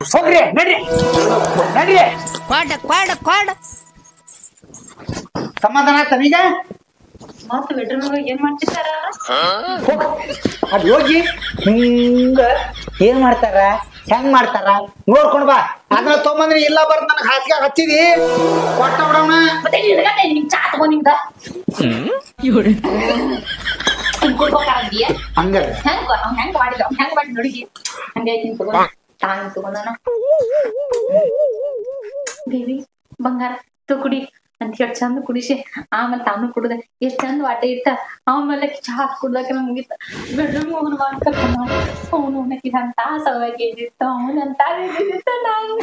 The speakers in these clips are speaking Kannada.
ಹೋಗ್ರಿ ನಡ್ರಿ ನಡ್ರಿ ಕ್ವಾಡ ಕ್ವಾಡ ಕ್ವಾಡ ಸಮಾಧಾನ ಆಗ್ತಾನ ಈಗ ಮತ್ತ ಬೆಡ್ರೂಮ್ ಏನ್ ಮಾಡ್ತಿರ್ತಾರ ಹೋಗ್ ಅಲ್ಲಿ ಹೋಗಿ ಹಿಂಗ ಏನ್ ಮಾಡ್ತಾರ ಹೆಂಗ್ ಮಾಡ್ತಾರ ನೋಡ್ಕೊಂಡ್ ಬಾ ಅದನ್ನ ತೊಗೊಂಬಂದ್ರಿ ಇಲ್ಲ ಬರ್ತ ನನಗೆ ಹಾಸಿಗೆ ಹಚ್ಚಿದಿ ಕೊಟ್ಟ ಬಿಡವನ ಮತ್ತೆ ನಿನ್ಗತ್ತೆ ನಿಮ್ ಚಾ ತಗೊಂಡ್ ನಿಮ್ದ ಹಿಂಗ್ ಕೊಡ್ಬೇಕಾಗಿಯ ಹಂಗ ಹೆಂಗ್ ಕೊ- ಅವ್ನ್ ಹೆಂಗ್ ಮಾಡಿದ ಅವ್ನ್ ಹೆಂಗ್ ಮಾಡಿ ನೋಡಿ ಹಂಗೆ ಐತಿ ತಗೊಂಡ ತಾನ್ ತಗೊಂಡನ ಬೇಬಿ ಬಂಗಾರ ತು ಕುಡಿ ಅಂತ ಹೇಳಿ ಚಂದ ಕುಡಿಸಿ ಆಮೇಲೆ ತಾನು ಕುಡ್ದ ಎಷ್ಟ್ ಚಂದ ವಾಟೆ ಇಟ್ಟ ಆಮೇಲೆ ಚಹಾ ಕುಡ್ದಾಕ ನಮ್ ಮುಗಿತ ಬೆಡ್ರೂಮ್ ಹೋಗೋಣ ಅಂತ ಅವನು ಉಣ್ಣಕ್ಕೆ ಅಂತ ಸವಾಗಿ ಇದ್ದಿತ್ತು ಅವನು ಅಂತ ಇದ್ದಿತ್ತು ನಾನು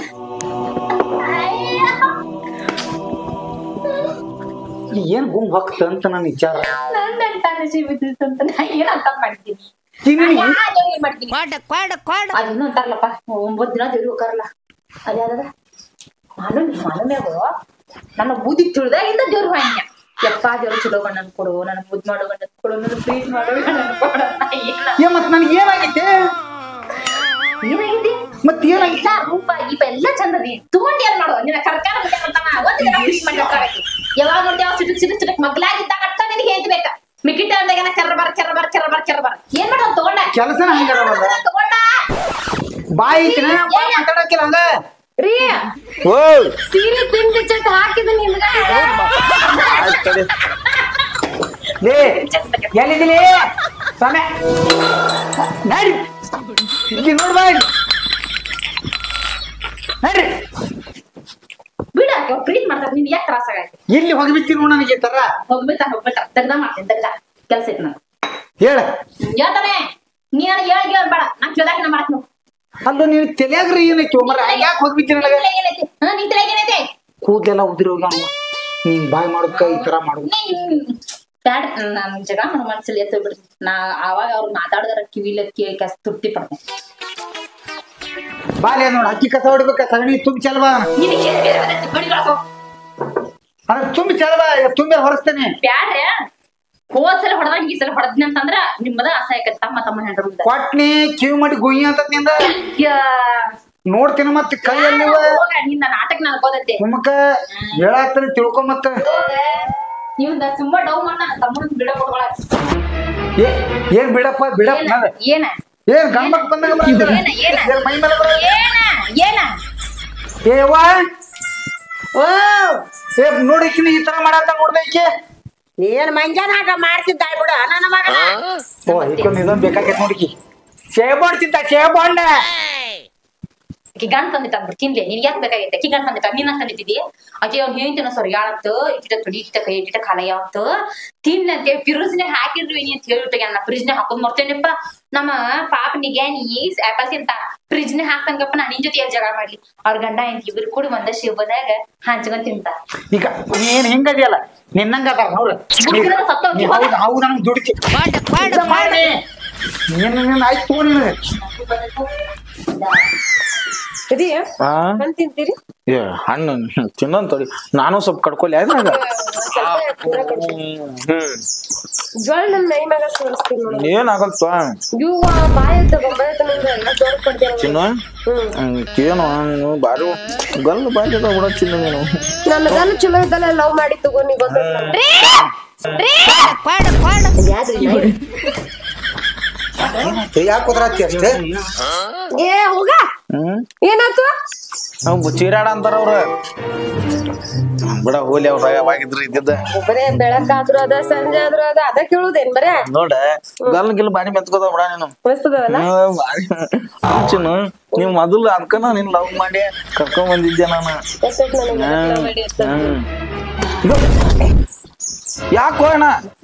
ಏನ್ ಗುಂಗ್ ಹೊಕ್ತ ಅಂತ ನನ್ನ ವಿಚಾರ ನಂದ್ ಅಂತ ಅನಿಸಿ ಬಿದ್ದಿತ್ತು ಅಂತ ನಾ ಏನ್ ಅಂತ ಮಾಡ್ತೀನಿ ತಿನ್ನಿ ಏನ್ ಮಾಡ್ತೀನಿ ಕ್ವಾಡ ಕ್ವಾಡ ಕ್ವಾಡ ಅದಿನ್ನೂ ಅಂತಾರಲ್ಲಪ್ಪ ಒಂಬತ್ತು ದಿನ ದೇವ್ರಿಗೆ ಹೋಗಾರಲ್ಲ ಅದ್ಯಾವ್ದದ ಮಾಲೂಮಿ ಮಾಲೂಮ್ಯಾಗು ನನ್ನ ಬುದ್ಧಿ ತಿಳಿದಾಗಿಂದ ದೇವ್ರ ವಾಣ್ಯ ಯಪ್ಪ ದೇವ್ರು ಚಲೋ ಗಂಡನ್ ಕೊಡು ನನ್ ಮುದ್ ಮಾಡೋ ಗಂಡನ್ ಕೊಡು ನನ್ನ ಪ್ರೀತಿ ಮಾಡೋ ಗಂಡನ್ ಕೊಡು ಅಂತ ಏನ ಏ ಮತ್ ನನಗೆ ಏನಾಗೈತೆ ಏನಾಗಿದೆ ಮತ್ ಏನಾಗೈತೆ ಇಲ್ಲ ರೂಪ ಗೀಪ ಎಲ್ಲ ಚಂದದಿ ತಗೊಂಡ್ ಏನ್ ಮಾಡೋ ನಿನ್ನ ಕರ್ಕಾರ ಒಂದ್ ದಿನ ಪ್ರೀತಿ ಮಾಡ್ಬೇಕಾಗೈತಿ ಯಾವಾಗ ನೋಡ್ತೇವ ಸಿಟಕ್ ಸಿಟಕ್ ಸಿಟಕ್ ಮಗ್ಲಾಗಿದ್ದಾಗ ಅಟ್ಟ ನಿನಗೆ ಹೇಳ್ತಿ ಬೇಕ ಮಿಕ್ಕಿಟ ಅಂದಾಗ ಕೆರ ಬರ ಕೆರ ಬರ ಕೆರ ಬರ ಕೆರ ಬರ ಏನ್ ಮಾಡೋದು ತಗೊಂಡ ಕೆಲಸನ ಹಂಗಾರವಲ್ಲ ತಗೊಂಡ ಬಾಯಿ ಐತಿನ ಮಾತಾಡಕ್ಕಿಲ್ಲ ಹಂಗ ರೀ ಓ ಸೀರೆ ತಿಂಡಿ ಚಟ್ ಹಾಕಿದ ನಿಮ್ಗ ಲೇ ಎಲ್ಲಿದ್ದೀನಿ ಸ್ವಾಮಿ ನಡಿ ಇಲ್ಲಿ ನೋಡ್ ಬಾ ಇಲ್ಲಿ. ನಡ್ರಿ ಬಿಡ ಪ್ರೀತಿ ಮಾಡ್ತಾರ ನಿನ್ ಯಾಕೆ ತ್ರಾಸ ಆಗೈತಿ ಇಲ್ಲಿ ಹೋಗ್ಬಿತ್ತಿ ನೋಡ್ ನನಗೆ ಈ ತರ ಹೋಗ್ಬಿಟ್ಟ ಹೋಗ್ಬಿಟ್ಟ ತೆಗ್ದ ಮಾಡ್ತೀನಿ ತೆಗ್ದ ಕೆಲ್ಸ ಐತಿ ನಂಗೆ ಹೇಳ ಹೇಳ್ತಾನೆ ನೀ ನನಗೆ ಹೇಳಿ ಹೇಳ ಬೇಡ ನಾ ಕೇಳ್ದಾಕ ನಾ ಮಾಡಕ್ ನೀವು ಅಲ್ಲೂ ನೀನು ತಲೆಯಾಗ್ರಿ ಏನೈತಿ ಒಮ್ಮರ ಯಾಕೆ ಹೋಗ್ಬಿತ್ತಿ ನನಗೆ ಏನೈತಿ ಹಾ ನಿನ್ ತಲೆಗೆ ಏನೈತಿ ಕೂದಲೆಲ್ಲ ಉದ್ರಿ ಹೋಗ್ಯಾವ ನೀನ್ ಬಾಯ್ ಮಾಡೋದ್ಕ ಈ ತರ ಮಾಡೋದು ನೀ ಬ್ಯಾಡ ನಾನು ಜಗ ಮಾಡೋ ಮನ್ಸಲ್ಲಿ ಎತ್ತ ಬಿಡ್ತೀನಿ ನಾ ಆವಾಗ ಅವ್ರು ಮಾತಾಡಿದಾರ ಕಿವಿಲ ಕೇಳಿ ಕಸ್ ತುಟ್ಟಿ ಪಡ್ತೀನಿ ಬಾಲೆ ನೋಡ್ ಅಕ್ಕಿ ಕಸ ಹೊಡಿಬೇಕ ಸಗಣಿ ತುಂಬಿ ಚಲ್ವಾ ನಿನಗೆ ಏನ್ ಬೇರೆ ಬಂದೈತಿ? ಬಡಿಗೊಳಗ್ ಹೋಗ್. ಅದ್ರ ತುಂಬಿ ಚಲ್ವಾ ತುಂಬಿ ಹೊರಸ್ತೇನೆ ಬ್ಯಾಡ್ರೆ ಹೋದ್ ಸಲ ಹೊಡೆದಾಗ ಈ ಸಲ ಹೊಡೆದ್ನಿ ಅಂತಂದ್ರ ನಿಮ್ಮದ ಅಸಹ್ಯ ಆಕೈತಿ ತಮ್ಮ ತಮ್ಮ ಹೆಂಡ್ರ ಮುಂದೆ ಕೊಟ್ನಿ ಕಿವಿ ಮಾಡಿ ಗುಯ್ಯ ಅಂತ ನಿಂದ ನೋಡ್ತೀನಿ ಮತ್ತೆ ಕೈಯಲ್ಲಿ ಹೋಗ ನಿಂದ ನಾಟಕ ನಡ್ಕೋದೈತಿ ನಿಮ್ಮಕ್ಕ ಹೇಳಾಗ್ತಾನೆ ತಿಳ್ಕೊ ಮತ್ತ ನೀವು ತುಂಬಾ ಡೌ ಮಾಡ ತಮ್ಮನ ಬಿಡ ಕೊಡ್ಕೊಳ ಏ ಏನ್ ಬಿಡಪ್ಪ ಬಿಡಪ್ಪ ಏನ ನಡ. ಏನ ಏನ್ ಗಂಬಕ್ ಬಂದಾಗ ಬರ್ತದೆ. ಏನ ಏನ ಏನ್ ಮೈ ಮೇಲೆ ಬರೋದು? ಏನ ಏನ ಏವ್ವ ಓ ಏ ನೋಡಿಕಿನ ಈ ತರ ಮಾಡತ್ತ ನೋಡ್ದೈಕೆ ಏನ್ ಮಂಜಾನಾಗ ಮಾಡ್ತಿದ್ದ ಬಿಡು ನನ್ನ ಮಗನ ಓ ಇಕ್ಕೊಂದು ಇದೊಂದು ಬೇಕಾಗೈತೆ ನೋಡಿಕಿ ಸೇಬಾಣ್ ತಿಂತ ಸೇಬಾಣ್ಣ ಆಕಿ ಗಂಡ ತಂದಿಟ್ಟ ಅಂದ್ಬಿಟ್ಟು ತಿನ್ಲಿ ನಿನ್ ಯಾಕೆ ಬೇಕಾಗೈತೆ ಆಕಿ ಗಂಡ ತಂದಿಟ್ಟ ನೀನ್ ತಂದಿಟ್ಟಿದಿ ಆಕಿ ಅವ್ನು ಹೇಳ್ತೀನ ಸರ್ ಯಾಳತ್ತ ಇಟ್ಟಿಟ ತುಡಿ ಇಟ್ಟಿಟ ಕೈ ಇಟ್ಟಿಟ ಕಾಲ ಯಾವತ್ತ ತಿನ್ಲಿ ಅಂತ ಫ್ರಿಜ್ನಾಗ ಹಾಕಿರ್ವಿ ಅಂತ ಹೇಳ್ಬಿಟ್ಟು ನನ್ನ ಫ್ರಿಜ್ನಾಗ ಹಾಕೊಂಡ್ ಮರ್ತೇನಪ್ಪ ನಮ್ಮ ಪಾಪನಿಗೆ ನೀ ಆಪಲ್ ತಿಂತ ಫ್ರಿಜ್ನಾಗ ಹಾಕ್ತಂಗಪ್ಪ ನಾನು ನಿನ್ ಜೊತೆ ಎಲ್ಲಿ ಜಗಳ ಮಾಡ್ಲಿ ಅವ್ರ ಗಂಡ ಹೆಂಡತಿ ಇಬ್ರು ಕೂಡ ಒಂದ ಶಿವದಾಗ ಹಂಚ್ಕೊಂಡ್ ತಿಂತ ಈಗ ನೀನ್ ಹಿಂಗದಿಯಲ್ಲ ನಿನ್ನಂಗ ಅದಾರ ನೋಡು ಬುಕ್ಕಿನಾಗ ಸತ್ತ ಹೋಗಿ ನೀ ಹೌದು ಹೌದು ನಂಗೆ ದುಡಿತಿ ಕ್ವಾಡ ಕ್ವಾಡ ಇದ ಮಾಡಿ ನೀನ್ ನೀನ್ ಆಯ್ತು ತಗೋ ನಿನಗೆ ಆ ಹಣ್ಣ್ ತಿಂತೀರಿ ಏ ಹಣ್ಣು ತಿನ್ನೋನ್ ತಡಿ ನಾನು ಸ್ವಲ್ಪ ಕಡ್ಕೊಲಿ ಆಯ್ತಾಗ ಹ್ಮ್ ಜೋಳ ನನ್ ಮೈ ಮ್ಯಾಗ ಸುರಿಸ್ತೀನಿ ನೋಡು ಏನಾಗಲ್ಪ ಇವ ಬಾಯ ಬೊಂಬಾಯ ತಗೊಂಡ್ರೆ ಎಲ್ಲ ಜೋಳ ಕೊಡ್ತೀನಿ ಚಿನ್ನು ಹ್ಮ್, ಏನು ನೀವು ಬಾರಿ ಗಲ್ ಬಾರಿ ಅದ ಬಿಡ ಚಿನ್ನು ನೀನು ನನ್ನ ಗನ್ ಚಲೋ ಇದ್ದಲ್ಲ ಲವ್ ಮಾಡಿ ತಗೋ ನೀ ಗೊತ್ತ ಕ್ವಾಡ ಕ್ವಾಡ ಯಾಕೆ ಕುದ್ರಾತಿ ಅಷ್ಟೇ ಏ ಹೋಗ ಹ್ಮ್ ಏನಾಯ್ತು ಅವ್ ಚೀರಾಡ ಅಂತಾರ ಅವ್ರ ಬಿಡ ಹೋಲಿ ಅವ್ರ ಯಾವಾಗಿದ್ರು ಇದ್ದಿದ್ದ ಬರೇ ಬೆಳಕಾದ್ರು ಅದ ಸಂಜೆ ಆದ್ರೂ ಅದ ಅದ ಕೇಳುದೇನ್ ಬರೇ ನೋಡ ಗಲ್ ಗಿಲ್ ಬಾರಿ ಮೆತ್ಕೋದ ಬಿಡ ನೀನು ಮಸ್ತದವಲ್ಲ ಹ್ಮ್, ಬಾರಿ ಚಿನ್ನು ನೀವ್ ಮೊದಲು ಅದಕ್ಕ ನಿನ್ ಲವ್ ಮಾಡಿ ಕರ್ಕೊಂಡ್ ಬಂದಿದ್ದೆ ನಾನು ಎಷ್ಟೆಷ್ಟ್ ನನಗೆ love ಮಾಡಿ ಅಂತ. ಹ್ಮ್ ಯಾಕೋ ಅಣ್ಣ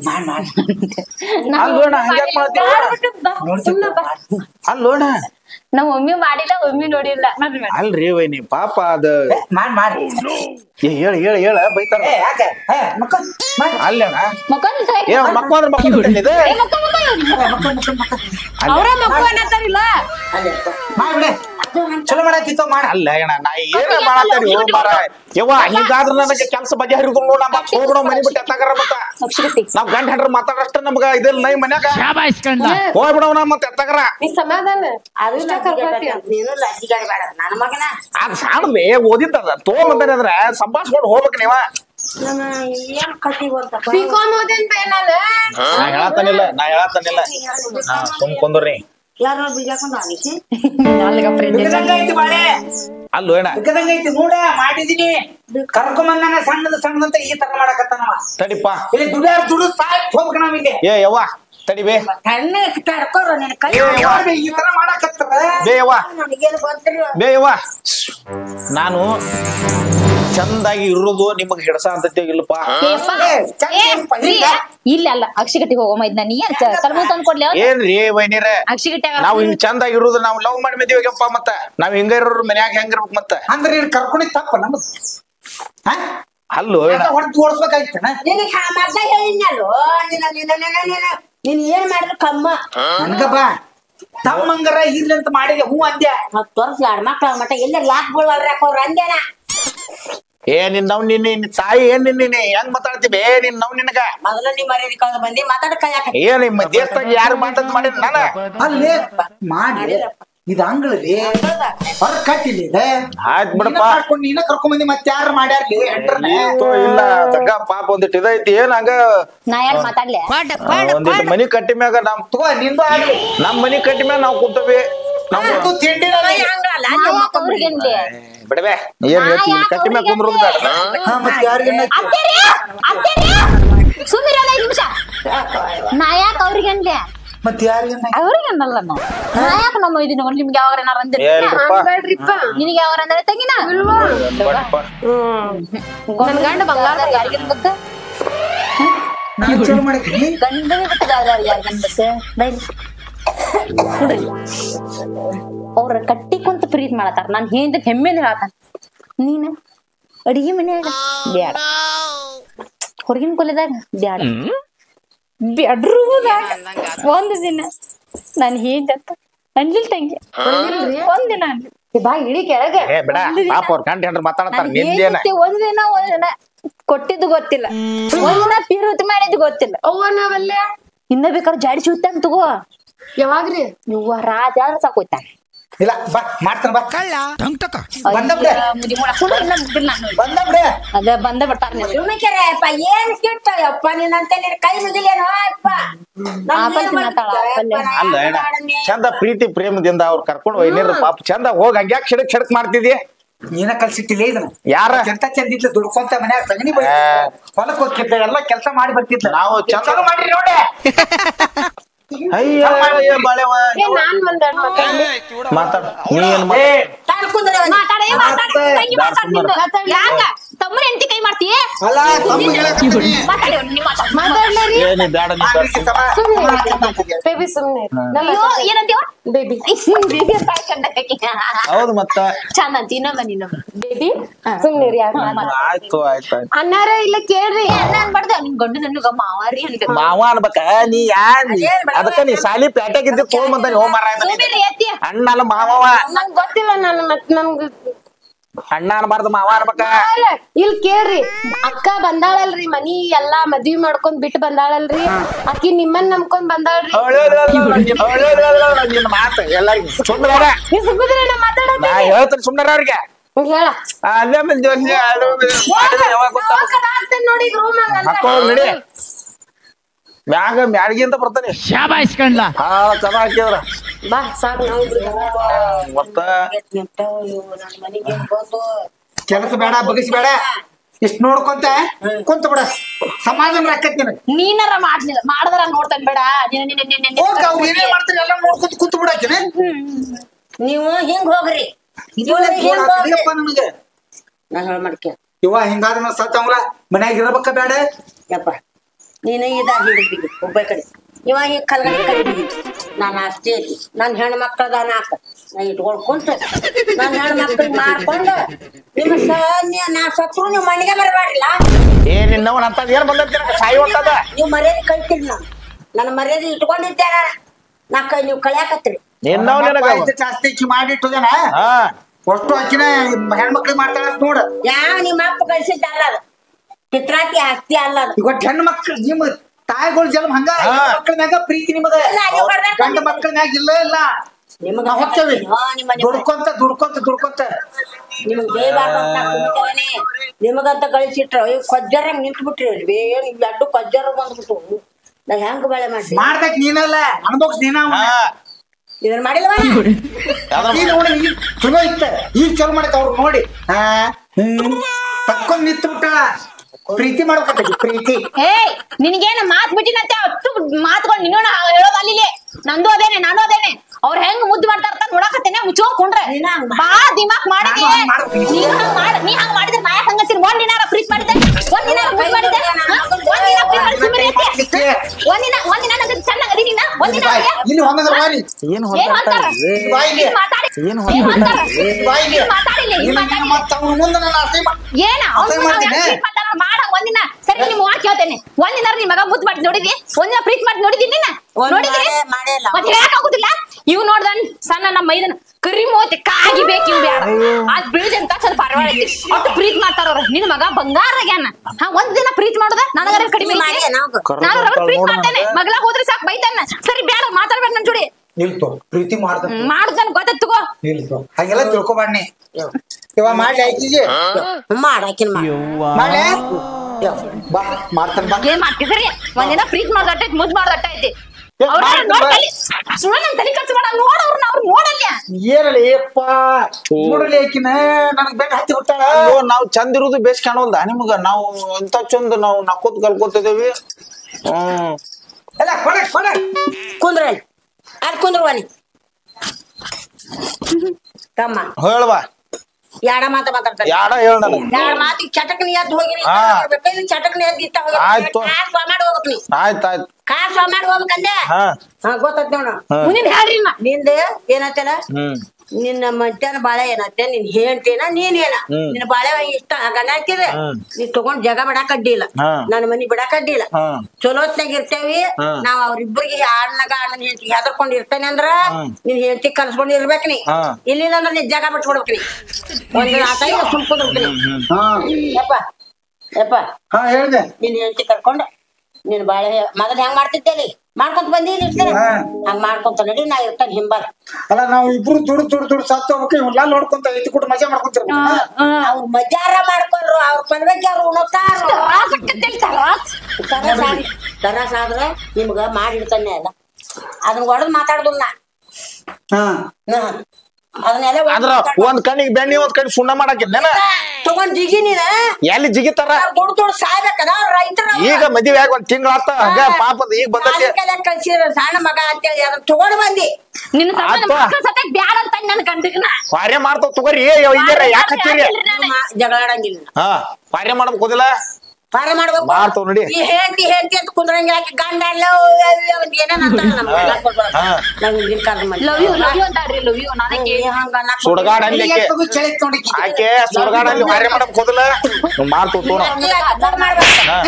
ಅಲ್ಲೋಣ ಹಂಗ್ಯಾಕ್ ಮಾಡ್ತೀವ ಸುಮ್ನೆ ಬಾ. ಅಲ್ಲೋಣ ನಾವ್ ಒಮ್ಮೆ ಮಾಡಿಲ್ಲ ಒಮ್ಮೆ ನೋಡಿಲ್ಲ ನೋಡ್ರಿ ಮೇಡಮ್ ಅಲ್ರಿ ವೈನಿ ಪಾಪ ಅದ ಮಾಡಿ ಮಾಡಿ ಏ ಹೇಳ ಹೇಳ ಹೇಳ ಬೈತಾರ ಏ ಯಾಕೆ ಏ ಮಕ್ಕ ಮಾಡಿ ಅಲ್ಲೇಣ ಮಕ್ಕೊಂದ್ ಸರಿ ಏ ಮಕ್ಕಳು ಮಕ್ಕಳು ಇದೆ ಮಕ್ಕ ಮಕ್ಕ ಅವ್ರ ಮಕ್ಕಳು ಅನ್ನತ್ತಾರಿಲ್ಲ ಮಾಡ್ಬಿಡೆ ಚಲೋ ಮಾಡಾಕಿತ್ತೋ ಮಾಡ ಅಲ್ಲ ಅಣ್ಣ ನಾ ಏನ ಮಾಡತ್ತೇನಿ ಹೋಗ್ ಮಾರ ಯವ್ವ ಹಿಂಗಾದ್ರ ನನಗೆ ಕೆಲಸ ಬಗೆಹರಿದ್ರು ನೋಡ ಮತ್ ಹೋಗ್ಬಿಡೋ ಮನಿ ಬಿಟ್ಟು ಎತ್ತಾಗಾರ ಮತ್ತ ಅಕ್ಷಿಗಟ್ಟಿ ನಾವ್ ಗಂಡ ಹೆಂಡ್ರ ಮಾತಾಡಷ್ಟ ನಮ್ಗ ಇದಿಲ್ಲ ನೈ ಮನ್ಯಾಗ ಹೋಗ್ಬಿಡವನ ಮತ್ ಎತ್ತಾಗಾರ ನೀ ಸಮಾಧಾನ ಅದು ಇಷ್ಟ ಕರ್ಕೊತೀಯ. ನೀನು ಲಜ್ಜಿಗಾಡಿ ಬೇಡ ನನ್ನ ಮಗನ ಅದ್ ಸಾಣಬೇ ಓದಿದ್ದದ ತಗೊಂಬಂದ್ರೆ ಅದ್ರ ಸಂಭಾಷಿಸ್ಕೊಂಡು ಹೋಗ್ಬೇಕು ನೀವ ನನ್ನ ಏನ್ ಕಟ್ಟಿವಂತಪ್ಪ ಬಿಕಾಮ್ ಓದೇನ್ ಬೇ ನಾನು ನಾ ಹೇಳತ್ತಾನಿಲ್ಲ ನಾ ಹೇಳತ್ತಾನಿಲ್ಲ ಹಾ ಸುಮ್ ಕುಂದ್ರಿ ಯಾರು ಬಿಜಾಕೊಂಡ್ ಅನಿಸಿ ಐತಿ ಬಾಳೆ ಅಲ್ಲೋ ಅಣ್ಣ ಬಿಕ್ಕದಂಗ ಐತಿ ನೋಡ ಮಾಡಿದೀನಿ ಕರ್ಕೊಂಬಂದಾನ ಸಣ್ಣದ ಸಣ್ಣದಂತ ಈ ತರ ಮಾಡಕತ್ತಾನವ ತಡಿಪ್ಪ ಇಲ್ಲಿ ದುಡಿಯಾರ ದುಡು ಸಾಕ್ ಹೋಗ್ಬೇಕು ನಾವಿಲ್ಲಿ ಏ ಯವ್ವ ತಡಿಬೇ ಕಣ್ಣೆ ತಡ್ಕೊರ ನಿನ್ ಕೈ ಏ, ಯಾರ್ಗೆ ಈ ತರ ಮಾಡಕತ್ತಾರ ಬೇ ಯವ್ವ ನನಗೇನು ಗೊತ್ತಿಲ್ಲ ಬೇ ಯವ್ವ ನಾನು ಚಂದಾಗಿ ಇರೋದು ನಿಮಗ್ ಹಿಡಸ ಅಂತೈತಿ ಇಲ್ಲಪ್ಪ ಇಲ್ಲ ಅಲ್ಲ ಅಕ್ಷಿಗಟ್ಟಿಗೆ ಹೋಗೋ ಮೈದ್ ನೀ ಕಲ್ಮು ತಂದ್ಕೊಡ್ಲಿ ಏನ್ರಿ ವೈನಿರ ಅಕ್ಷಿಗಟ್ಟೆ ನಾವ್ ಹಿಂಗ್ ಚಂದಾಗಿ ಇರೋದು ನಾವ್ ಲವ್ ಮಾಡಿ ಮದ್ವಿಗಪ್ಪ ಮತ್ತ ನಾವ್ ಹಿಂಗ ಇರೋರು ಮನ್ಯಾಗ ಹೆಂಗಿರ್ಬೇಕು ಮತ್ತ ಅಂದ್ರೆ ನೀನ್ ಕರ್ಕೊಂಡಿದ್ ತಪ್ಪ ನಮ್ದು ಅಲ್ಲೋ ಅಣ್ಣ ಹೊಡೆದು ಓಡಿಸ್ಬೇಕಾಯ್ತನ ನಿನಗೆ ಮೊದ್ಲ ಹೇಳಿದ್ನಲ್ಲೋ ನಿನ್ನ ನಿನ್ನ ನಿನ್ನ ನಿನ್ನ ನೀನ್ ಏನ್ ಮಾಡಿದ್ರು ಕಮ್ಮ ನನ್ಗ ಬಾ ತಮ್ಮಂಗರ ಇರ್ಲಿ ಅಂತ ಮಾಡಿದೆ ಹೂ ಅಂದ್ಯ ಮತ್ ತೋರ್ಸ್ ಎರಡ್ ಮಕ್ಳ ಮಟ್ಟ ಎಲ್ಲ ಲಾಕ್ ಬೀಳಲ್ರಿ ಅವ್ರ ಅಂದೇನ ಏ ನಿನ್ ನಾವ್ ನಿನ್ನ ನಿನ್ ತಾಯಿ ಏನ್ ನಿನ್ನ ನೀನ್ ಹೆಂಗ್ ಮಾತಾಡ್ತಿ ಬೇ ನಿನ್ ನಾವ್ ನಿನಗ ಮೊದಲ ನೀ ಮರ್ಯಾದೆ ಕಳ್ದ ಬಂದಿ ಮಾತಾಡ ಕೈಯಾಕ ಏನ್ ನಿಮ್ಮ ದೇಶದಾಗ ಯಾರು ಮಾತಾಡ್ ಮಾಡಿ ನಾನ ಅಲ್ಲಿ ಮಾಡಿ ಇದು ಅಂಗಳದಿ ಹೊರ ಕಟ್ಟಿಲಿ ಇದೆ ಆಯ್ತ್ ಬಿಡಪ್ಪ ಮಾಡ್ಕೊಂಡು ನೀನ ಕರ್ಕೊಂಡ್ ಬಂದಿ ಮತ್ತೆ ಯಾರು ಮಾಡ್ಯಾರ್ಲಿ ಹೆಂಡ್ರನ್ನ ಏತೋ ಇಲ್ಲ ತಗ ಪಾಪ ಒಂದಿಟ್ಟು ಇದೈತಿ ಏನ್ ಹಂಗ ನಾ ಯಾರು ಮಾತಾಡ್ಲೆ ಕೊಡ ಕೊಡ ಒಂದಿಟ್ಟು ಮನಿ ಕಟ್ಟಿ ಮ್ಯಾಗ ನಮ್ ತಗೋ ನಿಂದು ಆಗ್ಲಿ ನಮ್ ಮನಿ ಕಟ್ಟಿ ಮ್ಯಾಗ ನಾವ್ ಕುಂತವಿ ನಾವು ಇದು ತಿಂಡಿ ಹಂಗಲ್ಲ ಅವ್ರಿಗೇನ್ಲಿ ಬಿಡಬೇ ಏನ್ ಹೇಳ್ತಿ ಇಲ್ಲಿ ಕಟ್ಟಿ ಮ್ಯಾಗ ಕುಂದ್ರೋದು ಬೇಡ ಹಾ, ಮತ್ತೆ ಯಾರಿಗನ್ನ ಸುಮ್ಮಿರಲ್ಲ ಐದು ನಿಮಿಷ ನಾ ಯಾಕೆ ಅವ್ರಿಗೇನ್ಲಿ ಮತ್ತೆ ಯಾರಿಗನ್ನ ಅವ್ರಿಗೆ ಅನ್ನಲ್ಲ ನಾ ನಾ ಯಾಕೆ ನಮ್ಮ ಇದೀನಿ ನೋಡಿ ನಿಮ್ಗೆ ಯಾವಾಗ ಏನಾರ ಅಂದಿರಿ ಏನ್ರಪ್ಪ ಬೇಡ್ರಿಪ್ಪ ನಿನಗೆ ಯಾವಾಗ ಅಂದ್ರೆ ತಂಗಿನ ಬಡಪ್ಪ ನನ್ ಗಂಡ ಬಂಗಾರ ಯಾರಿಗೆ ಗೊತ್ತ ನಾನ್ ಚಲೋ ಮಾಡಕ್ಕೆ ಗಂಡನೇ ಗೊತ್ತದ ಯಾರಿಗೆ ಗೊತ್ತ ಬೈಲಿ ನೋಡ್ರಿ ಅವ್ರ ಕಟ್ಟಿ ಕುಂತ ಪ್ರೀತಿ ಮಾಡತಾರ ನಾನ್ ಹಿಂದ ಹೆಮ್ಮೆಯಿಂದ ಹೇಳತಾನ ನೀನ ಅಡಿಗೆ ಮನ್ಯಾಗ ಬ್ಯಾಡ ಹೊರಗಿನ ಕೊಲೆದಾಗ ಬ್ಯಾಡ ಬೆಡ್ರೂಮ್ದಾಗ ಒಂದ್ ದಿನ ನಾನು ಹಿಂದಂತ ಅನ್ಲಿಲ್ ತಂಗಿ ಒಂದ್ ದಿನ ಅನ್ಲಿ ಏ ಬಾ ಇಳಿ ಕೆಳಗೆ ಏ ಬಿಡ ಪಾಪ ಅವ್ರ ಗಂಡ ಹೆಂಡ್ರ ಮಾತಾಡತಾರ ನಿಂದೇನ ಒಂದ್ ದಿನ ಒಂದ್ ದಿನ ಕೊಟ್ಟಿದ್ದು ಗೊತ್ತಿಲ್ಲ ಒಂದ್ ದಿನ ಪಿರುತಿ ಮಾಡಿದ್ದು ಗೊತ್ತಿಲ್ಲ ಅವ್ವ ನಾವಲ್ಲೇ ಇನ್ನ ಬೇಕಾದ್ರೆ ಜಾಡಿ ಚೂತಾನ ತಗೋ ಯಾವಾಗ್ರಿ ಇವ್ವ ರಾಜ ಸಾಕೋಯ್ತಾನೆ ಇಲ್ಲ ಬಾ ಮಾಡ್ತಾನ ಬಾ ಬಂದ ಬಿಡ ಮುದಿ ಮುಳಕೊಂಡು ಇನ್ನ ಮುಗ್ದಿಲ್ಲ ನಾನು ಬಂದ ಬಿಡ ಅದ ಬಂದ ಬರ್ತಾರ ಸುಮ್ಮಿಕೆರೆ ಅಪ್ಪ ಏನ್ ಸಿಟ್ಟ ಅಪ್ಪ ನೀನಂತ ನಿನ್ ಕೈ ಮುಗಿಲೇನೋ ಅಪ್ಪ ನಮ್ಗ್ ಆಪಲ್ ಏನ್ ತಿನ್ನತ್ತಾಳ, ಮಾಡ್ತಿದ್ದೆ? ಆಪಲ್. ಅಪ್ಪ, ಅಲ್ಲ ನಾ ಅಣ್ಣ ಮಾಡನೆ. ಚಂದ ಪ್ರೀತಿ ಪ್ರೇಮದಿಂದ ಅವ್ರು ಕರ್ಕೊಂಡು ಒಯ್ನಿರ್ ಪಾಪ ಚಂದ ಹೋಗಿ ಹಂಗ್ಯಾಕ್ ಸಿಡಕ್ ಸಿಡಕ್ ಮಾಡ್ತಿದಿ ನೀನ ಕಲ್ಸಿಟ್ಟಿಲ್ಲ ಇದನ್ನ ಯಾರ ಎಂತ ಚಂದ ಇತ್ತು ದುಡ್ಕೊಂತ ಮನ್ಯಾಗ ಸಗಣಿ ಬೈ ಹೊಲಕ್ ಹೋಗ್ತಿದ್ದ ಎಲ್ಲ ಕೆಲಸ ಮಾಡಿ ಬರ್ತಿದ್ದ ನಾವು ಚಂದ- ಚಲೋ ಮಾಡ್ರಿ ನೋಡೆ ಅಯ್ಯ ಅಯ್ಯ, ಬಾಳೆವ ಏ ನಾನ್ ಒಂದೆರಡು ಮಾತಾಡ್ಲಿ ಮಾತಾಡ ನೀ ಏನ್ ಏ ಮಾತಾಡ್ ತಾನ್ ಕುಂದ್ರೆ ಒಂದ್ ಮಾತಾಡ ಏ ಮಾತಾಡ ತಂಗಿ ಮಾತಾಡ್ ನಿಂದು. ಯಾಕ ತಮ್ಮನ ಹೆಂಡತಿ ಕೈ ಮಾಡ್ತೀಯ ಅಲ್ಲ ತಮ್ಮಗೆ ಹೇಳಕತ್ತೀನಿ. ಮಾತಾಡಿ ನೀ ಮಾತಾಡ್ ಮಾತಾಡ್ಲೇರಿ ಏ ನೀ ಬ್ಯಾಡ ನೀ ಆ ಬ್ಯಾಡ. ರೀತಿ ಸಮ- ಸುಮ್ನೆ ಬೇಬಿ ಸುಮ್ನೆ ಅಯ್ಯೋ ಏನಂತೀವ ಬೇಬಿ ಬೇಬಿ ಅಂತ ಹಾಕೊಂಡಾಕಿ. ಹೌದು ಮತ್ತ ಚಂದ ಅಂತ ಇನ್ನೊಮ್ಮೆ ಇನ್ನೊಮ್ಮೆ ಬೇಬಿ ಸುಮ್ನಿರಿ ಯಾರು ಆಯ್ತು ಆಯ್ತು ಆಯ್ತು ಅನ್ನಾರ ಇಲ್ಲ ಕೇಳ್ರಿ ಅಣ್ಣ ಅನ್ಬಾರ್ದು ನಿನ್ ಗಂಡು ನನಗ ಮಾವಾರಿ ಅನ್ಬೇಕು ಮಾವ ಅನ್ಬೇಕ ನೀ ಯಾನ್ ಅದಕ್ಕ ನೀ ಸಾಲಿ ಪ್ಯಾಟ್ಯಾಗಿದ್ದಿ ತಗೊಂಬಂದ ಹೋಗ್ ಮಾರ ಸುಮ್ನಿರಿ ಎತ್ತಿ. ಅಣ್ಣ ಅಲ್ಲ ಮಾವವ ನಂಗ್ ಗೊತ್ತಿಲ್ಲ ನಾನು ಮತ್ ನಮ್ಗ ಅಣ್ಣ ಅನ್ಬಾರ್ದು ಮಾವ ಅನ್ಬೇಕ ಅಲ್ಲ, ಇಲ್ ಕೇಳ್ರಿ ಅಕ್ಕ ಬಂದಾಳಲ್ರಿ ಮನಿ ಎಲ್ಲಾ ಮದ್ವಿ ಮಾಡ್ಕೊಂಡ್ ಬಿಟ್ಟು ಬಂದಾಳಲ್ರಿ ಆಕಿ ನಿಮ್ಮನ್ ನಂಬ್ಕೊಂಡ್ ಬಂದಾಳ್ರಿ ನಿನ್ನ ಮಾತು ಎಲ್ಲರಿಗೂ ಸುಮ್ಮನೆ ನೀವ್ ಸುಮ್ಮನೆ ನಾ ಮಾತಾಡೋದ್ ನಾ ಹೇಳ್ತೀನಿ ಸುಮ್ಮನೆ ಅವ್ರಿಗೆ ಹ್ಮ್, ಹೇಳ ಅಲ್ಲೇ ಮಂದಿ ಒಂದ್ ಅದು ಮಾಡಿದ್ರೆ ಯಾವಾಗ ಗೊತ್ತಾಗುತ್ತೆ? ನೋಡಿ ರೂಮ್ ಹಾಕ್ಕೊಳ್ಳೋದು ನಡಿ ಮ್ಯಾಗ ಮ್ಯಾಡ್ಗಿಂತ ಬರ್ತಾನೆ ಹಾ ಚಲೋ ಹಾಕಿದ್ರ ಬಾ ಸಾಕ್ ನಾವು ಇಬ್ರು ಮತ್ತ ನಿಂತವು ಇವು ನನ್ ಮನೆಗೆ ಬಂದು ಕೆಲಸ ಬೇಡ ಬಗಸಿ ಬೇಡ ಇಷ್ಟ ನೋಡ್ಕೊಂತ ಕುಂತ ಬಿಡ ಸಮಾಧಾನ ಆಕತ್ ನಿನಗ ನೀನಾರ ಮಾಡ್ಲಿಲ್ಲ ಮಾಡದ್ರ ನೋಡ್ತಾನೆ ಬೇಡ ನೀನ್- ನೀನ್- ನೀನ್- ನೀನ್- ಹೋಗ ಅವ್ರು ಏನೇನ್ ಮಾಡ್ತಾರೆ ಎಲ್ಲ ನೋಡ್ಕೊಂತ ಕುಂತ ಬಿಡಾಕಿನ ನೀವು ಹಿಂಗ್ ಹೋಗ್ರಿ ಇದು ಹಿಂಗ್ ಹೋಗ್ರಿ ಅಪ್ಪ ನನಗೆ ನಾ ಹೇಳ ಮಾಡ್ಕೆ ಇವ ಹಿಂಗಾದ್ರ ಸತ್ತಂಗ್ಲ ಮನ್ಯಾಗ ಇರ್ಬೇಕ ಬೇಡ ಯಪ್ಪ ನೀನು ಇದಾಗ ಹಿಡಿದಿಗಿ ಒಬ್ಬ ಕಡೆ ಇವ ಈ ಕಲ್ಗಡೆ ಕಡಿದಿಗಿ ನಾನು ಅಷ್ಟೇ ಐತಿ ನನ್ನ ಹೆಣ್ಣು ಮಕ್ಕಳದ ನಾಕ ನಾ ಇಟ್ಕೊಳ್ ಕುಂತ ನನ್ನ ಹೆಣ್ಣು ಮಕ್ಕಳಿಗೆ ಮಾಡ್ಕೊಂಡು ನಿಮ್ಮ ಸನ್ಯ ನಾ ಸತ್ರು ನೀವು ಮಣ್ಣಿಗೆ ಬರಬಾರಿಲ್ಲ ಏ ನಿನ್ನವನ್ ಅಂತ ಏನ್ ಬಂದೈತಿ ಸಾಯಿ ಹೊಂಟದ ನೀವು ಮರ್ಯಾದೆ ಕಳ್ತೀರಿ ನಾನು ನನ್ನ ಮರ್ಯಾದೆ ಇಟ್ಕೊಂಡಿದ್ದೆ ನಾನು ನಾ ಕೈ ನೀವು ಕಳ್ಯಾಕತ್ರಿ ನಿನ್ನವ್ ನಿನಗ ವಯಸ್ಸು ಜಾಸ್ತಿ ಇಕ್ಕಿ ಮಾಡಿಟ್ಟುಗನ ಹಾ ಅಷ್ಟು ಅಕ್ಕಿನ ಹೆಣ್ಮಕ್ಳಿಗೆ ಮಾಡ್ತಾಳ ಅಂತ ನೋಡ ಯಾವ ನಿಮ್ಮ ಅಪ್ಪ ಕಳ್ಸಿದ್ದ ಅಲ್ಲ ಅದು ಪಿತ್ರಾತಿ ಆಸ್ತಿ ಅಲ್ಲ ಅದು ಈಗ ಹೆಣ್ಣು ಮಕ್ಳು ನಿಮ್ ತಾಯಿಗಳ ಜನ್ಮ ಹಂಗ ಹಾ. ಮಕ್ಕಳ ಮ್ಯಾಗ ಪ್ರೀತಿ ನಿಮಗ ಇಲ್ಲ, ನೀವು ಹೊಡ್ದಾಟ ಗಂಡ ಮಕ್ಕಳ ಮ್ಯಾಗ ಇಲ್ಲ ಇಲ್ಲ ನಿಮಗ ನಾವ್ ಹೋಗ್ತೇವಿ ಹಾ, ನಿಮ್ಮ ನಿಮ್ಮ- ದುಡ್ಕೊಂತ ದುಡ್ಕೊಂತ ದುಡ್ಕೊಂತ ನಿಮ್ಗ್ ಬೇಬಾರ್ದು ಅಂತ ಕುಂತವನೇ ನಿಮಗಂತ ಕಳಿಸಿಟ್ರ ಇವ್ ಕೊಜ್ಜರಂಗ್ ನಿಂತು ಬಿಟ್ರಿ ಏನ್ ಇವ್ ಎರಡು ಕೊಜ್ಜರ ಬಂದ್ಬಿಟ್ಟು ನಾ ಹೆಂಗ್ ಬೆಳೆ ಮಾಡಿ ಮಾಡ್ಬೇಕ್ ನೀನಲ್ಲ ಅನ್ಬೋಕ್ಸ್ ನೀನ ಅವ್ನ. ಹಾ ಇದನ್ನ ಮಾಡಿಲ್ವ ಯಾವ್ದೋ ಈಗ ನೋಡಿ ಈಗ ಚಲೋ ಇತ್ತ ಈಗ ಚಲೋ ಮಾಡಕ್ ಅವ್ರು ನೋಡಿ ಹಾ ಹ್ಮ್ ತಕ್ಕೊಂಡ್ ನಿಂತು ಬಿಟ್ಟ ಪ್ರೀತಿ ಮಾಡ್ಬೇಕಂತ ಪ್ರೀತಿ ಏಯ್ ನಿನಗೇನ ಮಾತ್ ಬಿಟ್ಟಿನಂತೆ ಅಷ್ಟು ಮಾತುಗಳು ನೀನು ಹೇಳೋದು ಅಲ್ಲಿ ನಂದು ಅದೇನೆ ನಾನು ಅದೇನೆ ಅವ್ರ ಹೆಂಗ್ ಮುದ್ದು ಮಾಡ್ತಾ ಇರ್ತಾರ ನೋಡಕತ್ತೇನೆ ಮುಚ್ಕೊಂಡ್ರೆ ನೀನ ಹಂಗ್ ಬಾ ದಿಮಾಕ್ ಮಾಡಿದೆ ನಾನು ಹಂಗ್ ಮಾಡ್ತೀನಿ. ನೀ ಹಂಗ್ ಮಾಡ ನೀ ಹಂಗ್ ಮಾಡಿದ್ರೆ ನಾ ಯಾಕೆ ಹಂಗಂತೀನಿ ಒಂದ್ ದಿನಾರ ಪ್ರೀತ್ ಮಾಡಿದ್ದೆ ಒಂದ್ ದಿನ ಪ್ರೀತ್ ಮಾಡಿದ್ದೆ ಹಾ? ಒಂದ್ ದಿನ ಪ್ರೀತ್ ಮಾಡಿ ಸುಮ್ಮನೆ ಇರ್ತೀಯ? ಒಂದಿನ ಒಂದಿನ ನಂಗೆ ಚೆನ್ನಾಗ್ ಅದಿ ನೀನ ಒಂದಿನ ಬಾಯ್, ಇಲ್ಲಿ ಒಂದೊಂದು ಬಾರಿ ಏನ್ ಏನ್ ಮಾಡ್ತಾರ ಬಾಯಿಗೆ. ಏನ್ ಮಾತಾಡಿ ಏನ್ ಏನ್ ಮಾಡ್ತಾರ ಬಾಯಿಗೆ. ಏನ್ ಮಾತಾಡಿಲ್ಲ ಏನ್ ಇಲ್ಲ, ಮಾತಾಡಿಲ್ಲ ಮತ್ತ ಅವ್ನ ಮುಂದೆ ನಾನು ಅಸಹ್ಯ ಮಾ- ಏನ ಅಸಹ್ಯ ಮಾಡ್ತೀನಿ. ಮಾಡ ಒಂದಿನ ಸರಿ ನಿಮ್ ವಾಕ್ ಹೇಳ್ತೇನೆ ಒಂದಿನ ನಿಮ್ ಮಗ ಮುದ್ದು ಮಾಡಿ ನೋಡಿದಿ ಒಂದಿನ ಪ್ರೀತ್ ಮಾಡಿ ನೋಡಿದಿ ನೀನ ಒಂದ್ ನೋಡಿದ್ರಿ ಮಾಡೇ- ಮಾಡೇ ಇಲ್ಲ. ಮತ್ತೆ ಯಾಕೆ ಆಗುದಿಲ್ಲ ಇವ್ ನೋಡ್ದನ್ ಸಣ್ಣ ನಮ್ಮ ಮೈದನ್ ಕರಿ ಮೋತಿ ಕಾಗಿ ಬೇಕು ಇವ್ ಬೇಡ ಅದ್ ಬೀಳ್ದಂತ ಸ್ವಲ್ಪ ಪರವಾಳ ಐತಿ ಒಟ್ಟು ಪ್ರೀತ್ ಮಾಡ್ತಾರ ಅವ್ರ ನಿನ್ ಮಗ ಬಂಗಾರ ಆಗ್ಯಾನ ಹಾ ಒಂದ್ ದಿನ ಪ್ರೀತ್ ಮಾಡೋದ ನನಗರ ಕಡಿಮೆ ಐತಿ? ಮಾಡಿ ನಾವು ನಾನು ಅವ್ರ ಪ್ರೀತ್ ಮಾಡ್ತೇನೆ ಮಗಳ ಹೋದ್ರೆ ಸಾಕು ಬೈತಾನ ಸರಿ ಬೇಡ ಮಾತಾಡ್ಬೇಡ ನನ್ ಜೋಡಿ ನಿಲ್ತು ಪ್ರೀತಿ ಮಾಡ್ದ ಮಾಡ್ದನ್ ಗೊತ್ತಾಯ್ತು ತಗೋ ನಿಲ್ತು ಹಾಗೆಲ್ಲ ತಿಳ್ಕೊಬಾಡ್ನಿ ಇವ ಮಾಡ್ಲಿ ಆಯ್ತಿಜಿ ಮಾಡಾಕಿನ್ ಮಾಡಿ ಮಾಡ್ಲಿ ಬಾ ಮಾಡ್ತಾನೆ ಬಾ ಏನ್ ಮಾಡ್ತಿದ್ರಿ ಒಂದಿನ ಪ್ರೀತ್ ಮಾಡ್ದಟ್ಟ ಮುದ್ ಮಾಡ್ದಟ್ಟ ಐತಿ ಏ, ಅವ್ರ ಮಾಡ್ತೀನಿ ನೋಡ್ ಬಾ. ಕಲಿ ಸುಳ್ಳ ನನ್ ತಲೆ ಖರ್ಚು ಮಾಡ ನೋಡವ್ರನ್ನ ಅವ್ರು ನೋಡಲ್ಲ ಏನಲ್ಲ ಏಪ್ಪ ನೋಡಲಿ ಆಕಿನ ನನಗ್ ಬೆನ್ನ ಹತ್ತಿ ಬಿಟ್ಟಾಳ ಅಯ್ಯೋ, ನಾವ್ ಚಂದ ಇರುದು ಬೇಸ್ ಕಾಣವಲ್ದ ನಿಮ್ಗ ನಾವು ಎಂತ ಚಂದ ನಾವು ನಕ್ಕೋತ್ ಕಲ್ಕೋತಿದೇವಿ ಹ್ಮ್ ಅಲ್ಲ ಕೊಡ ಕೊಡ ಕುಂದ್ರ ಅಲ್ಲಿ ಅಲ್ಲಿ ಕುಂದ್ರವಾನಿ ತಮ್ಮ ಹೇಳವಾ ಯಾಡ ಮಾತ ಮಾತಾಡ್ತಾರೆ ಯಾಡ ಹೇಳ ನನಗ ಎರಡ್ ಮಾತಿಗೆ ಚಟಕ್ನಿ ಎದ್ದು ಹೋಗಿರಿ ಹಾ. ಚಟಕ್ನಿ ಎದ್ದು ಇತ್ತ ಆಯ್ತು. ಹೋಗಿ ಕಾರ್ ಮಾಡಿ ಹೋಗ್ಬೇಕು ನೀ ಆಯ್ತ್ ಆಯ್ತ್ ಕಾರ್ ಮಾಡಿ ಹೋಗ್ಬೇಕಂದೆ ಹಾ ಹಾ ಗೊತ್ತೈತ್ ನೋಡ ಹಾ. ಮುಂದಿನ ಹೇಳ್ರಿ ಇನ್ನ. ನಿಂದ ಏನತ್ತಲ್ಲ ಹ್ಮ್ ನಿನ್ನ ಮಧ್ಯಾಹ್ನ ಬಾಳೆ ಏನತ್ತೆ ನಿನ್ ಹೇಳ್ತೇನ ನೀನೇನ ಹ್ಮ್. ನಿನ್ನ ಬಾಳೆ ಇಷ್ಟ ಗಂಡ ಹಾಕಿದ್ರೆ ಹ್ಮ್. ನೀ ತಗೊಂಡ್ ಜಗ ಬಿಡಾಕ್ ಅಡ್ಡಿಲ್ಲ ಹಾ. ನನ್ನ ಮನಿ ಬಿಡಾಕ್ ಅಡ್ಡಿಲ್ಲ ಹಾ. ಚಲೋತ್ನಾಗ ಇರ್ತೇವಿ ಹಾ. ನಾವ್ ಅವ್ರಿಬ್ರಿಗೆ ಅಣ್ಣಗ ಅಣ್ಣನ ಹೇಳ್ತಿ ಹೆದರ್ಕೊಂಡ್ ಇರ್ತೇನೆ ಅಂದ್ರ ಹ್ಮ್. ನಿನ್ ಹೇಳ್ತಿ ಕಲ್ಸ್ಕೊಂಡ್ ಇರ್ಬೇಕ್ ನೀ ಹಾ. ಇಲ್ಲಿಲ್ಲ ಅಂದ್ರೆ ನೀ ಜಗ ಬಿಟ್ಬಿಡ್ಬೇಕ್ ನೀ ಒಂದ್ ಆತ ಸುಮ್ಕೊಂಡ್ಬಿಡ್ತೀನಿ ಹಾ ಯಪ್ಪ ಯಪ್ಪ ಹಾ ಹೇಳ್ದೆ ನಿನ್ ಹೇಳ್ತಿ ಕರ್ಕೊಂಡು ನೀನ್ ಬಾಳೆ ಮೊದಲ್ ಹೆಂಗ್ ಮಾಡ್ತಿದ್ದೇಲಿ ಮಾಡ್ಕೊಂತ ಬಂದಿ ಇರ್ತಾನೆ ಹಾ. ಹಂಗ್ ಮಾಡ್ಕೊಂತ ನಡಿ ನಾ ಇರ್ತಾನೆ ಹಿಂಬಾರ ಅಲ್ಲ ನಾವು ಇಬ್ರು ದುಡ್ಡು ದುಡ್ಡು ದುಡ್ಡು ಸತ್ತು ಹೋಗ್ಬೇಕು ಇವ್ನ ನೋಡ್ಕೊಂತ ಎತ್ತಿ ಕೊಟ್ಟು ಮಜಾ ಮಾಡ್ಕೊಂತಿರ್ಬೇಕು ಅವ್ರ ಮಜಾರ ಮಾಡ್ಕೊಂಡ್ರು ಅವ್ರ ಪಲ್ವಾಗಿ ಅವ್ರು ಉಣತಾರು ತ್ರಾಸ್ ಆಕ್ಕತ್ತೇಳಿ ತ್ರಾಸ್. ತರಸ್ ಆದ್ರೆ ನಿಮ್ಗ ಮಾಡಿಡ್ತಾನೆ ಅಲ್ಲ ಅದನ್ನ ಹೊಡೆದ್ ಮಾತಾಡುದಿಲ್ಲ ಹಾ ನಾ ಅದನ್ನೆಲ್ಲ ಹೊಡ್ದ್ ಅಂದ್ರ ಮಾತಾಡ್ಬಾರ್ದು. ಒಂದ್ ಕಣ್ಣಿಗೆ ಬೆಣ್ಣಿ ಒಂದ್ ಕಣ್ಣಿ ಸುಣ್ಣ ಮಾಡಾಕಿದ್ದೇನ ತಗೊಂಡ್ ಜಿಗಿ ನೀನ ಎಲ್ಲಿ ಜಿಗಿತಾರ ದುಡ್ಡು ದುಡ್ಡು ಸಾಯ್ಬೇಕದ ರೈತರ ಈಗ ಮದ್ವೆ ಆಗ ಒಂದ್ ತಿಂಗಳ ಆತ ಹಂಗ ಪಾಪದ ಈಗ ಬಂದೈತಿ ಕಳ್ಸಿದ್ರ ಸಣ್ಣ ಮಗ ಅಂತೇಳಿ ಅದನ್ನ ತಗೊಂಡ್ ಬಂದಿ ನಿನ್ನ ಸಂಬಂಧ ಆತ್ವ. ಮಕ್ಕಳ ಸತ್ಯಾಗ ಬ್ಯಾಡ ಅಂತ ನನ್ ಗಂಡಗನ ಪಾರ್ಯ ಮಾಡ್ತಾವ್ ತಗೋರಿ ಇಲ್ಲಾರ ಯಾಕೆ ಹಚ್ಚಿರಿ ಮಾ- ಜಗಳ ಆಡಂಗಿಲ್ಲ ಹಾ ಪಾರ್ಯ ಮಾಡಕ್ ಹೋದಿಲ್ಲ ಪಾರ ಮಾಡ್ಬೇಕು ಮಾಡ್ತಾವ್ ನೋಡಿ. ಈ ಹೇಳ್ತಿ ಹೇಳ್ತಿ ಅಂತ ಕುಂದ್ರಂಗಿಲ್ಲ ಆಕಿ ಗಂಡ ಅಲ್ಲ ಏನೇನ್ ಅಂತಾರ ನಮ್ಗೆ ಹಾ. ಹೇಳಕ್ ಬರ್ಬಾರ್ದು. ಹಾ. ನಾವ್ ಹಿಂದಿನ್ ಕಾಲದ ಮಂದಿ. ಲವ್ ಯು ಲವ್ ಯು ಅಂತಾರ್ರಿ ಲವ್ ಯು ನಾನೇ ನೀ ಕೇಳಿ ಹಂಗ ಅನ್ನಕ್ ಸುಡಗಾಡ ಅಲ್ಲಿ ಆಕೆ ಚಳಿ ತೊಗೊಂಡಿಕ್ಕಿ ಆಕೆ ಸುಡಗಾಡ ಅಲ್ಲಿ ಪಾರ್ಯ ಮಾಡಕ್ ಹೋದಿಲ್ಲ ಮಾಡ್ತಾವ್ ತೋಣ ನೀ ಅರ್ಥ ಮಾಡ್ಬೇಕು. ಹಾ.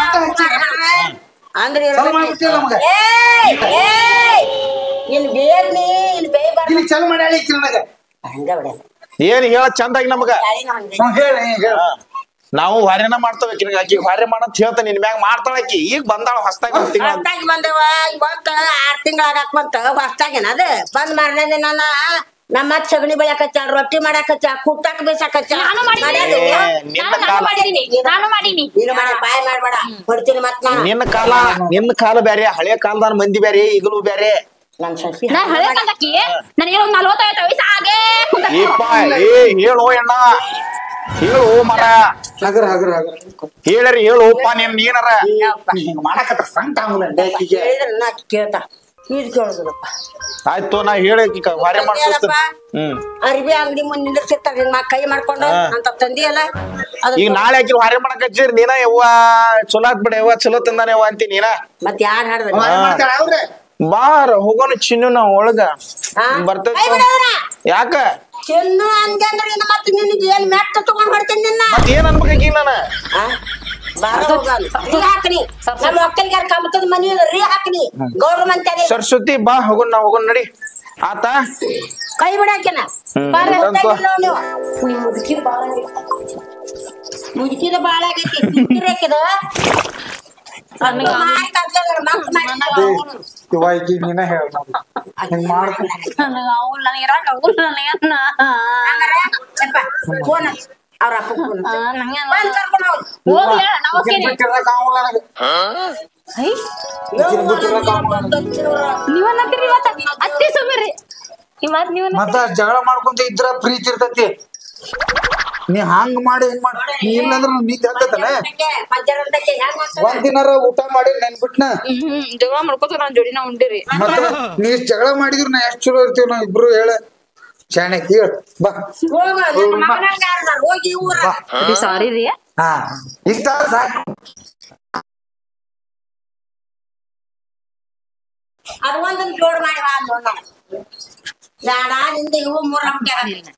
ಅಂದ್ರೆ ಚಾಲು ಮಾಡ್ಬಿಡ್ತೀವಿ ನಮ್ಗೆ. ಏಯ್ ಏಯ್ ಇನ್ ಬೇರ್ನಿ ಇನ್ ಬೇಯ್ಬಾರ್ದು ಇಲ್ಲಿ ಚಲು ಮಾಡಿ ಹೇಳಿ ನನಗ ಹಂಗ ಬಿಡಲ್ಲ ಏನ್ ಹೇಳ ಚಂದಾಗಿ ನಮಗ ಯಾರಿನೂ ಹಂಗೆ ಹ್ಞೂ ಹೇಳಿ ಹೇಳಿ ಹಾ. ನಾವು ಹೊರೆನ ಮಾಡ್ತಾವ ಆಕಿ ಆಕಿ ಹೊರೆ ಮಾಡಂತ ಹೇಳ್ತ ನಿನ್ ಮ್ಯಾಗ ಮಾಡ್ತಾಳ ಆಕಿ ಈಗ ಬಂದಾಳ ಹೊಸ್ತಾಗಿ ಒಂದ್ ತಿಂಗಳ ಹೊಸ್ದಾಗಿ ಬಂದವ ಇವತ್ತ ಆರ್ ತಿಂಗಳ ಆಗಾಕ್ ಬಂತ ಹೊಸ್ದಾಗೇನ ಅದ ಬಂದ್ ಮಾರನೇ ದಿನ ನಮ್ಮ ಅತ್ತ್ ಸಗಣಿ ಬೆಳ್ಯಾಕಚ್ಚ ರೊಟ್ಟಿ ಮಾಡಾಕಚ್ಚ ಕುಟ್ಟಾಕ ಬೇಸಾಕಚ್ಚ ನಾನು ಮಾಡಿದ್ದೀನಿ ಮಾಡ್ಯಾದು. ಏ, ನಾನು ನಿನ್ನ ನಾನು ಕಾಲ ಮಾಡೀನಿ ನಾನು ಮಾಡೀನಿ ನೀನು ಮಾಡ ಬಾಯ್ ಮಾಡ್ಬೇಡ ಹೊಡ್ತೀನಿ ಮತ್ ನಾನು ನಿನ್ನ ಕಾಲ ನಿನ್ನ ಕಾಲ ಬ್ಯಾರೆ ಹಳೆ ಕಾಲದ ಮಂದಿ ಬ್ಯಾರೆ ಈಗಲೂ ಬ್ಯಾರೆ ನನ್ ಸಸಿ ನಾ ಹಳೆ ಕಾಲಕ್ಕೆ ನನಗೆ ಒಂದು ನಲವತ್ತೈದು ವಯಸ್ಸು ಆಗೇ ಕುಂತ ಏಪ್ಪ ಏ ಹೇಳು ಅಣ್ಣ ಹೇಳು ಮರ ಹಗರ ಹಗರ ಹಗರ ಹೇಳರಿ ಹೇಳುಪ್ಪ ನೀನ್ ನೀನರ ನೀ ಹಿಂಗ್ ಮಾಡಕತ್ತ ಸಣ್ಣ ಆಂಗುಲ ಡೇಕಿಗೆ ಹೇಳಿದ್ರೆ ನಾ ಕೇಳ್ತಾ ನೀರ್ ಕೇಳುದಿಲ್ಲಪ್ಪ ಆಯ್ತು ನಾ ಹೇಳಿ ಹೊರೆ ಮಾಡ್ಸೋಸ್ತ ಹ್ಮ್ ಅರ್ಬಿ ಅಂಗಡಿ ಮುಂದೆ ನಿಂದಿರ್ಸಿರ್ತಾರ ನಿನ್ ಮಾ ಕೈ ಮಾಡ್ಕೊಂಡು ಹಾ. ಅಂತ ತಂದಿಯಲ್ಲ ಅದ ಈಗ ನಾಳೆ ಹಾಕಿ ಹೊರೆ ಮಾಡಕ್ ಹಚ್ಚಿರಿ ನೀನ ಯವ್ವ ಚಲೋ ಆತ್ ಬಿಡ ಯವ್ವ ಚಲೋ ತಂದಾನೆ ಯವ್ವ ಅಂತಿ ನೀನ ಮತ್ ಯಾರ್ ಹಾಡ್ದ ಮಾಡ್ತಾಳ ಅವ್ರೆ ಬಾರ ಹೋಗೋಣ ಚಿನ್ನು ನಾವ್ ಒಳಗ ಕೈ ಬರ್ತೈತಿ ಬಿಡವ್ರ ಯಾಕ ಚಿನ್ನು ಅಂದೆ ಅಂದ್ರೆ ಇನ್ನು ಮತ್ತೆ ನಿನಗೆ ಏನ್ ಮೆಟ್ಟ ತಗೊಂಡ್ ಹೊಡ್ತೀನಿ ನಿನ್ನ ಮತ್ ಏನ್ ಅನ್ಬೇಕಾಗಿ ನಾನ ಆ? ಬಾರ ಹೋಗಲ್ಲ ರೀ ಹಾಕ್ನಿ ನಮ್ಮ ಒಕ್ಕಲಿಗಾರ ಕಮ್ಮತದ ಮನಿ ರೀ ಹಾಕ್ನಿ ಗೌಡ್ರ ಮಂತ್ಯಾಗ ಸರಸ್ವತಿ ಬಾ ಹೋಗೋಣ ನಾ ಹೋಗೋಣ ನಡಿ ಆತ ಕೈ ಬಿಡಾಕೆನ ಹ್ಮ್. ಬಾರ ಅಂತೂ. ನೀವು ನಿಮ್ ಮುದುಕಿ ಬಾಳ ಮುದುಕಿದ ಬಾಳ ಆಗೈತಿ ತಿಂತಿರೇಕಿದ ಮಾರಿ ಕಲ್ತಾರ ಮಕ್ಳು ಮಾಡಿ ಇವ ಈಕಿ ನೀನ ಹೇಳ ಹಿಂಗ್ ಮಾಡ್ತೀನಿ ನನಗ ಅವ್ರು ನನಗೆ ಇರಾಕ ಆಗುಲ್ಲ ನನಗೆ ಅನ್ನ. ಹಂಗಾರೆ ಯಪ್ಪ, ಫೋನ್ ಹಚ್ಚು. ಅವ್ರ ಅಪ್ಪ ಫೋನ್ ಹಚ್ಚು. ಆ, ನಂಗೆ ಅನ್ನ. ಬಂದ್ ಕರ್ಕೊಂಡ್ ಹೋಗು. ಹೋಗ್ಲಿ ಅಣ್ಣ, ನಾ ಹೋಗ್ತೀನಿ. ಐ, ನೀವನ್ನತ್ತೀರಿ ಇವತ್ತ ಅತ್ತಿ ಸುಮ್ಮಿರಿ ಇವತ್ ನೀವನ್ನ ಮತ್ತ ಜಗಳ ಮಾಡ್ಕೊಂತ ಇದ್ರ ಪ್ರೀತಿ ಇರ್ತೈತಿ ನೀ ಹಂಗ್ ಮಾಡಿ ಹಿಂಗ್ ಮಾಡಿ ನೀ ಇಲ್ಲಂದ್ರ ನೀತಿ ಹತ್ತತನ ಮಧ್ಯಾಹ್ನದಕ್ಕೆ ಹೆಂಗ್ ಮಾಡ್ತಾರ? ಒಂದ್ ದಿನಾರ ಊಟ ಮಾಡಿ ನೆನ್ಬಿಟ್ನ ಹ್ಮ್ ಜಗಳ ಮಾಡ್ಕೋತ ನಾನ್ ಜೋಡಿನ ಉಂಡಿರಿ ಮತ್ತ ನೀ ಇಷ್ಟ್ ಜಗಳ ಮಾಡಿದ್ರ ನಾ ಎಷ್ಟ್ ಚಲೋ ಇರ್ತೀವಿ ನಾವ್ ಇಬ್ರು ಹೇಳ ಶಾಣೆ ಹೇಳ ಬಾ ಹೋಗು, ನಿನ್ನ ಮಗನಂಗ್ ಯಾರ್ ಅದಾರ? ಹೋಗಿ ಊರಾಗ. ಸಾರಿ ರೀ ಹಾ ಇಷ್ಟ ಸಾಕು ಅದು ಒಂದೊಂದ್ ಜೋಡ್ ಮಾಡಿ ಬಾ ಅಂದ್ ನೋಡ್ ನಾನು. ಬ್ಯಾಡ ನಿಂದ ಇವು ಮೂರ್ ನಮ್ಗೆ